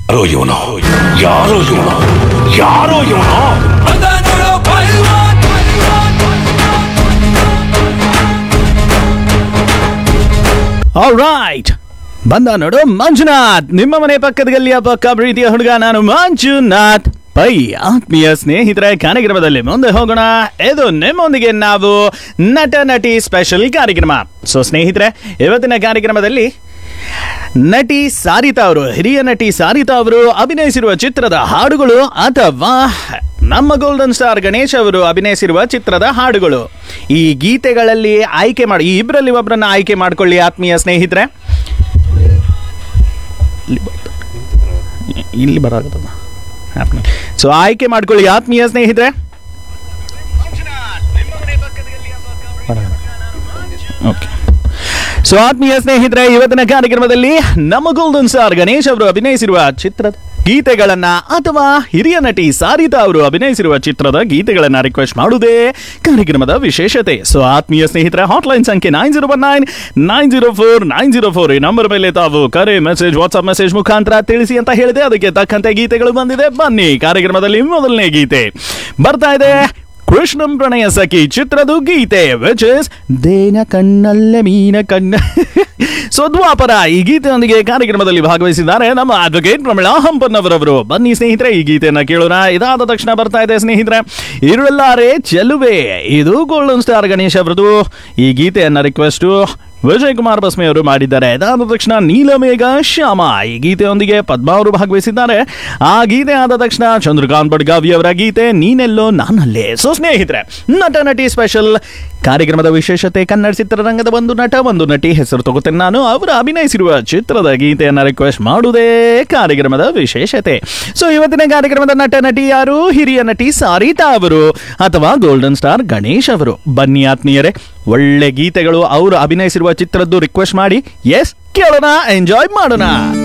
ಯಾರೋ ಇವನು ಯಾರೋ ಇವನು ಯಾರೋ ಇವನು ರೈಟ್ ಬಂದ ನೋಡು ಮಂಜುನಾಥ್ ನಿಮ್ಮ ಮನೆ ಪಕ್ಕದ ಗಲ್ಲಿಯ ಪಕ್ಕ ಪ್ರೀತಿಯ ಹುಡುಗ ನಾನು ಮಂಜುನಾಥ್ ಪೈ ಆತ್ಮೀಯ ಸ್ನೇಹಿತರೆ ಕಾರ್ಯಕ್ರಮದಲ್ಲಿ ಮುಂದೆ ಹೋಗೋಣ ಇದು ನಿಮ್ಮೊಂದಿಗೆ ನಾವು ನಟ ನಟಿ ಸ್ಪೆಷಲ್ ಕಾರ್ಯಕ್ರಮ ಸೊ ಸ್ನೇಹಿತರೆ ಇವತ್ತಿನ ಕಾರ್ಯಕ್ರಮದಲ್ಲಿ ನಟಿ ಸಾರಿತಾ ಅವರು ಹಿರಿಯ ನಟಿ ಸಾರಿತಾ ಅವರು ಅಭಿನಯಿಸಿರುವ ಚಿತ್ರದ ಹಾಡುಗಳು ಅಥವಾ ನಮ್ಮ ಗೋಲ್ಡನ್ ಸ್ಟಾರ್ ಗಣೇಶ್ ಅವರು ಅಭಿನಯಿಸಿರುವ ಚಿತ್ರದ ಹಾಡುಗಳು ಈ ಗೀತೆಗಳಲ್ಲಿ ಆಯ್ಕೆ ಮಾಡಿ ಈ ಇಬ್ಬರಲ್ಲಿ ಒಬ್ಬರನ್ನ ಆಯ್ಕೆ ಮಾಡ್ಕೊಳ್ಳಿ ಆತ್ಮೀಯ ಸ್ನೇಹಿತರೆ ಇಲ್ಲಿ ಬರಾಗತ್ತದ ಸೊ ಆಯ್ಕೆ ಮಾಡ್ಕೊಳ್ಳಿ ಆತ್ಮೀಯ ಸ್ನೇಹಿತರೆ ಓಕೆ ಸೊ ಆತ್ಮೀಯ ಸ್ನೇಹಿತರೆ ಇವತ್ತಿನ ಕಾರ್ಯಕ್ರಮದಲ್ಲಿ ನಮ್ಮ ಗೋಲ್ಡನ್ ಸ್ಟಾರ್ ಗಣೇಶ್ ಅವರು ಅಭಿನಯಿಸಿರುವ ಚಿತ್ರದ ಗೀತೆಗಳನ್ನ ಅಥವಾ ಹಿರಿಯ ನಟಿ ಸಾರಿತಾ ಅವರು ಅಭಿನಯಿಸಿರುವ ಚಿತ್ರದ ಗೀತೆಗಳನ್ನ ರಿಕ್ವೆಸ್ಟ್ ಮಾಡುವುದೇ ಕಾರ್ಯಕ್ರಮದ ವಿಶೇಷತೆ ಸೊ ಆತ್ಮೀಯ ಸ್ನೇಹಿತರೆ ಹಾಟ್ಲೈನ್ ಸಂಖ್ಯೆ nine zero one nine nine zero four nine zero four ಈ ನಂಬರ್ ಮೇಲೆ ತಾವು ಕರೆ ಮೆಸೇಜ್ ವಾಟ್ಸ್ಆಪ್ ಮೆಸೇಜ್ ಮುಖಾಂತರ ತಿಳಿಸಿ ಅಂತ ಹೇಳಿದೆ ಅದಕ್ಕೆ ತಕ್ಕಂತೆ ಗೀತೆಗಳು ಬಂದಿದೆ ಬನ್ನಿ ಕಾರ್ಯಕ್ರಮದಲ್ಲಿ ಮೊದಲನೇ ಗೀತೆ ಬರ್ತಾ ಇದೆ ಕೃಷ್ಣಂ ಪ್ರಣಯ ಸಖಿ ಚಿತ್ರದ ಗೀತೆ ವಿಚ್ ಇಸ್ ದೇನ ಕಣ್ಣಲ್ಲೇ ಮೀನ ಕಣ್ಣ ಸೊ ದ್ವಾಪರ ಈ ಗೀತೆಯೊಂದಿಗೆ ಕಾರ್ಯಕ್ರಮದಲ್ಲಿ ಭಾಗವಹಿಸಿದ್ದಾರೆ ನಮ್ಮ ಅಡ್ವೊಕೇಟ್ ಪ್ರಮಿಳಾ ಹಂಪನ್ನವರವರು ಬನ್ನಿ ಸ್ನೇಹಿತರೆ ಈ ಗೀತೆಯನ್ನ ಕೇಳೋಣ ಇದಾದ ತಕ್ಷಣ ಬರ್ತಾ ಇದೆ ಸ್ನೇಹಿತರೆ ಇರುವೆಲ್ಲಾರೆ ಚೆಲುವೆ ಇದು ಗೋಲ್ಡನ್ ಸ್ಟಾರ್ ಗಣೇಶ್ ಅವರದು ಈ ಗೀತೆಯನ್ನ ರಿಕ್ವೆಸ್ಟು ವಿಜಯ್ ಕುಮಾರ್ ಬಸ್ಮೆ ಅವರು ಮಾಡಿದ್ದಾರೆ ಅದಾದ ತಕ್ಷಣ ನೀಲಮೇಘ ಶ್ಯಾಮ ಈ ಗೀತೆಯೊಂದಿಗೆ ಪದ್ಮ ಅವರು ಭಾಗವಹಿಸಿದ್ದಾರೆ ಆ ಗೀತೆ ಆದ ತಕ್ಷಣ ಚಂದ್ರಕಾಂತ್ ಬಡ್ಗಾವಿ ಅವರ ಗೀತೆ ನೀನೆಲ್ಲೋ ನಾನಲ್ಲೇ ಸೊ ಸ್ನೇಹಿತರೆ ನಟ ನಟಿ ಸ್ಪೆಷಲ್ ಕಾರ್ಯಕ್ರಮದ ವಿಶೇಷತೆ ಕನ್ನಡ ಚಿತ್ರರಂಗದ ಒಂದು ನಟ ಒಂದು ನಟಿ ಹೆಸರು ತಗೋತೇನೆ ನಾನು ಅವರು ಅಭಿನಯಿಸಿರುವ ಚಿತ್ರದ ಗೀತೆಯನ್ನ ರಿಕ್ವೆಸ್ಟ್ ಮಾಡುವುದೇ ಕಾರ್ಯಕ್ರಮದ ವಿಶೇಷತೆ ಸೊ ಇವತ್ತಿನ ಕಾರ್ಯಕ್ರಮದ ನಟ ನಟಿ ಯಾರು ಹಿರಿಯ ನಟಿ ಸಾರಿತಾ ಅವರು ಅಥವಾ ಗೋಲ್ಡನ್ ಸ್ಟಾರ್ ಗಣೇಶ್ ಅವರು ಬನ್ನಿ ಆತ್ಮೀಯರೇ ಒಳ್ಳೆ ಗೀತೆಗಳು ಅವರು ಅಭಿನಯಿಸಿರುವ ಚಿತ್ರದ್ದು ರಿಕ್ವೆಸ್ಟ್ ಮಾಡಿ ಎಸ್ ಕೇಳೋಣ ಎಂಜಾಯ್ ಮಾಡೋಣ